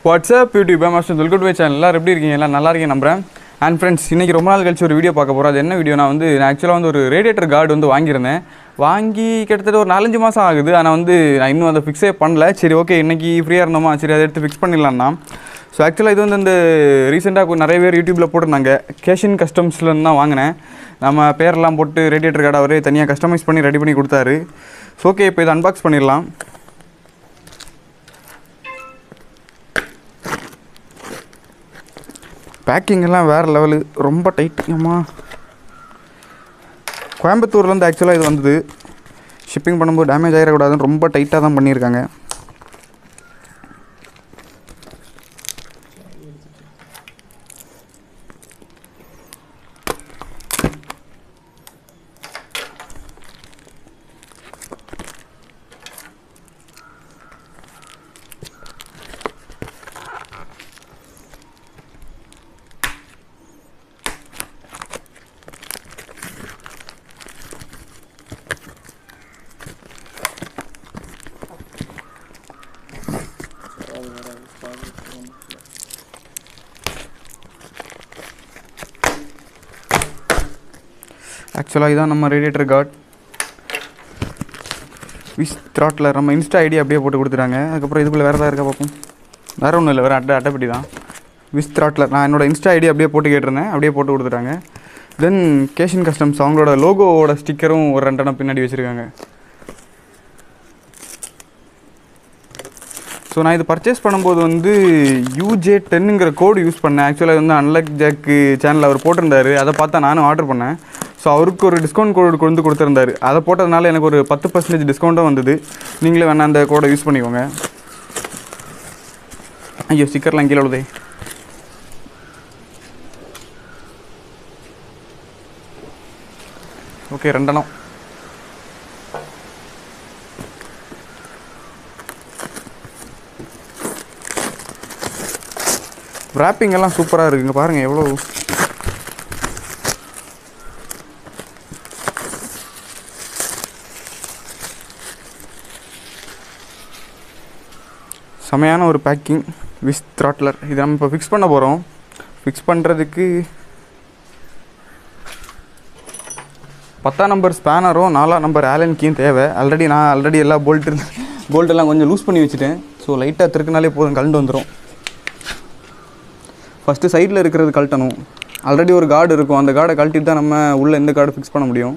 WhatsApp YouTube master welcome to my channel எல்லாரும் எப்படி இருக்கீங்க எல்லாம் நல்லா இருக்கீங்க நம்புறேன் அண்ட் ஃப்ரெண்ட்ஸ் இன்றைக்கி ரொம்ப நாள் கழிச்சு ஒரு வீடியோ பார்க்க போகிறோம் அது என்ன வீடியோ நான் வந்து நான் ஆக்சுவலாக வந்து ஒரு ரேடியேட்டர் கார்டு வந்து வாங்கியிருந்தேன் வாங்கி கிட்டத்தட்ட ஒரு நாலஞ்சு மாதம் ஆகுது ஆனால் வந்து நான் இன்னும் அதை ஃபிக்ஸே பண்ணல சரி ஓகே இன்றைக்கி ஃப்ரீயாக இருந்தோமா சரி அதை எடுத்து ஃபிக்ஸ் பண்ணிடலாம்னா ஸோ ஆக்சுவலாக இது வந்து இந்த ரீசெண்டாக நிறைய பேர் யூடியூப்பில் போட்டிருந்தாங்க கேஷின் கஸ்டம்ஸ்லேருந்து தான் வாங்கினேன் நம்ம பேரெல்லாம் போட்டு ரேடியேட்டர் கார்டு அவரே தனியாக கஸ்டமைஸ் பண்ணி ரெடி பண்ணி கொடுத்தாரு ஸோ ஓகே இப்போ இதை அன்பாக்ஸ் பண்ணிடலாம் பேக்கிங் எல்லாம் வேறு லெவலு ரொம்ப டைட் அம்மா கோயம்புத்தூர்லேருந்து ஆக்சுவலாக இது வந்தது ஷிப்பிங் பண்ணும்போது டேமேஜ் ஆகிடக்கூடாதுன்னு ரொம்ப டைட்டாக தான் பண்ணியிருக்காங்க ஆக்சுவலாக இதான் நம்ம ரேடியேட்டர் கார்டு விஸ் த்ராட்டில் நம்ம இன்ஸ்டா ஐடி அப்படியே போட்டு கொடுத்துட்டாங்க அதுக்கப்புறம் இதுக்குள்ளே வேறு ஏதாவது இருக்கா பார்ப்போம் வேறு ஒன்றும் இல்லை வேறு அட்டை அட்டைப்பட்டி தான் விஸ் த்ராட்டில் நான் என்னோட இன்ஸ்டா ஐடி அப்படியே போட்டு கேட்டிருந்தேன் அப்படியே போட்டு கொடுத்துட்டாங்க தென் கேஷின் கஸ்டம்ஸ் அவங்களோட லோகோவோட ஸ்டிக்கரும் ஒரு ரெண்டெண்ணம் பின்னாடி வச்சுருக்காங்க ஸோ நான் இது பர்ச்சேஸ் பண்ணும்போது வந்து யூஜே டென்னுங்கிற கோடு யூஸ் பண்ணேன் ஆக்சுவலாக வந்து அன்லக் ஜாக்கு சேனலில் அவர் போட்டிருந்தாரு அதை பார்த்தா நானும் ஆர்டர் பண்ணேன் ஸோ அவருக்கு ஒரு டிஸ்கவுண்ட் கோடு கொண்டு கொடுத்துருந்தாரு அதை போட்டதுனால எனக்கு ஒரு பத்து பர்சன்டேஜ் டிஸ்கவுண்ட்டும் வந்தது நீங்களே வேணா அந்த கோடை யூஸ் பண்ணிக்கோங்க ஐயோ ஸ்டிக்கர்லாம் கீழே உள்ளதே ஓகே ரெண்டெண்ணம் wrapping எல்லாம் சூப்பராக இருக்குங்க பாருங்கள் எவ்வளோ செமையான ஒரு பேக்கிங் விஸ் த்ராட்லர் இதை நம்ம இப்போ ஃபிக்ஸ் பண்ண போகிறோம் ஃபிக்ஸ் பண்ணுறதுக்கு பத்தாம் நம்பர் ஸ்பேனரும் நாலாம் நம்பர் ஆலன் கீயும் தேவை ஆல்ரெடி நான் ஆல்ரெடி எல்லா போல்ட்டு போல்ட்டெல்லாம் கொஞ்சம் லூஸ் பண்ணி வச்சுட்டேன் ஸோ லைட்டாக திருக்குனாலே போதும் கலண்டு வந்துடும் ஃபஸ்ட்டு சைடில் இருக்கிறது கழட்டணும் ஆல்ரெடி ஒரு கார்டு இருக்கும் அந்த கார்டை கழட்டிட்டு தான் நம்ம உள்ளே எந்த கார்டு ஃபிக்ஸ் பண்ண முடியும்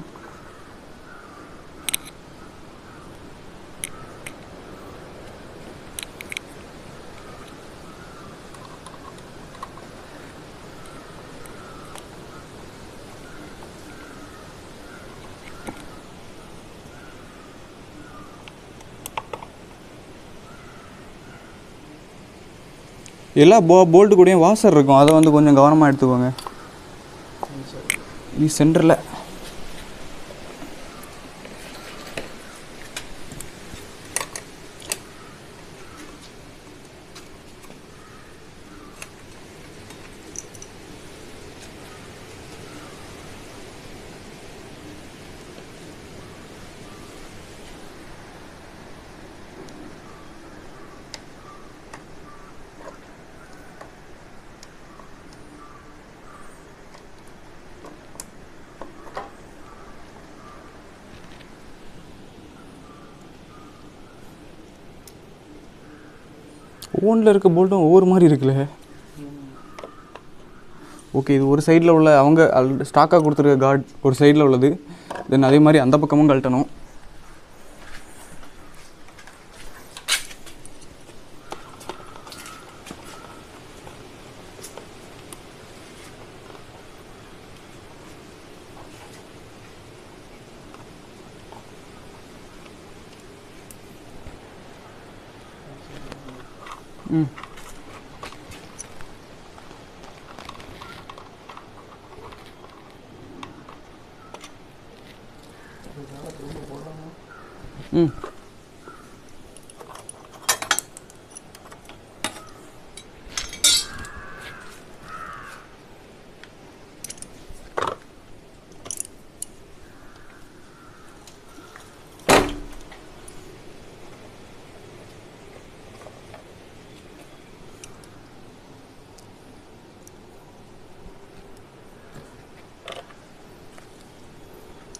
எல்லா போ போல்ட்டு கூடயும் வாசர் இருக்கும் அதை வந்து கொஞ்சம் கவனமாக எடுத்துக்கோங்க இது சென்டரில் ஓனில் இருக்க போல்ட்டும் ஒவ்வொரு மாதிரி இருக்குல்ல ஓகே இது ஒரு சைடில் உள்ள அவங்க ஸ்டாக்காக கொடுத்துருக்க கார்டு ஒரு சைடில் உள்ளது தென் அதே மாதிரி அந்த பக்கமும் கழட்டணும் ம் ம்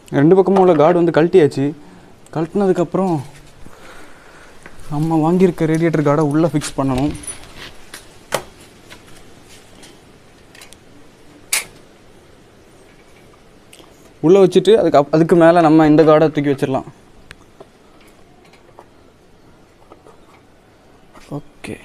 ரெண்டு பக்கமும் உள்ள கார்டு வந்து கழட்டியாச்சு கழட்டினதுக்கப்புறம் நம்ம வாங்கியிருக்க ரேடியேட்டர் கார்டை உள்ளே ஃபிக்ஸ் பண்ணணும் உள்ளே வச்சுட்டு அதுக்கு அப் அதுக்கு மேலே நம்ம இந்த கார்டை தூக்கி வச்சிடலாம் ஓகே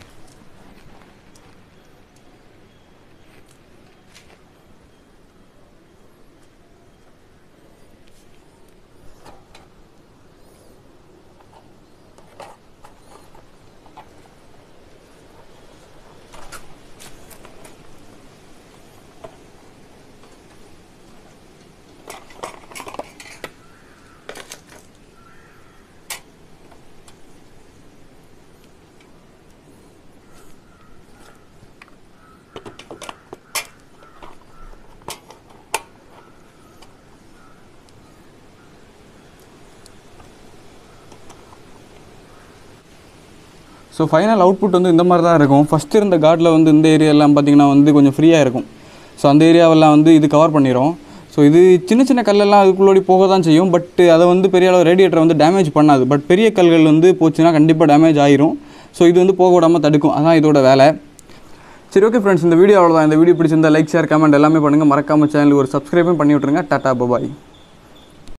ஸோ ஃபைனல் அவுட்புட் வந்து இந்த மாதிரி தான் இருக்கும் ஃபஸ்ட்டு இருந்த கார்டில் வந்து இந்த ஏரியாலாம் பார்த்தீங்கன்னா வந்து கொஞ்சம் ஃப்ரீயாக இருக்கும் ஸோ அந்த ஏரியாவெல்லாம் வந்து இது கவர் பண்ணிடும் ஸோ இது சின்ன சின்ன கல்லெல்லாம் அதுக்குள்ளோடி போக தான் செய்யும் பட் அதை வந்து பெரிய அளவு ரேடியேட்டரை வந்து டேமேஜ் பண்ணாது பட் பெரிய கல்கள் வந்து போச்சுன்னா கண்டிப்பாக டேமேஜ் ஆயிரும் ஸோ இது வந்து போக விடாமல் தடுக்கும் அதான் இதோட வேலை சரி ஓகே ஃப்ரெண்ட்ஸ் இந்த வீடியோ அவ்வளோதான் இந்த வீடியோ பிடிச்சிருந்தா லைக் ஷேர் கமெண்ட் எல்லாமே பண்ணுங்கள் மறக்காம சேனலுக்கு ஒரு சப்ஸ்கிரைபும் பண்ணி விட்ருங்க டாட்டா பபாய்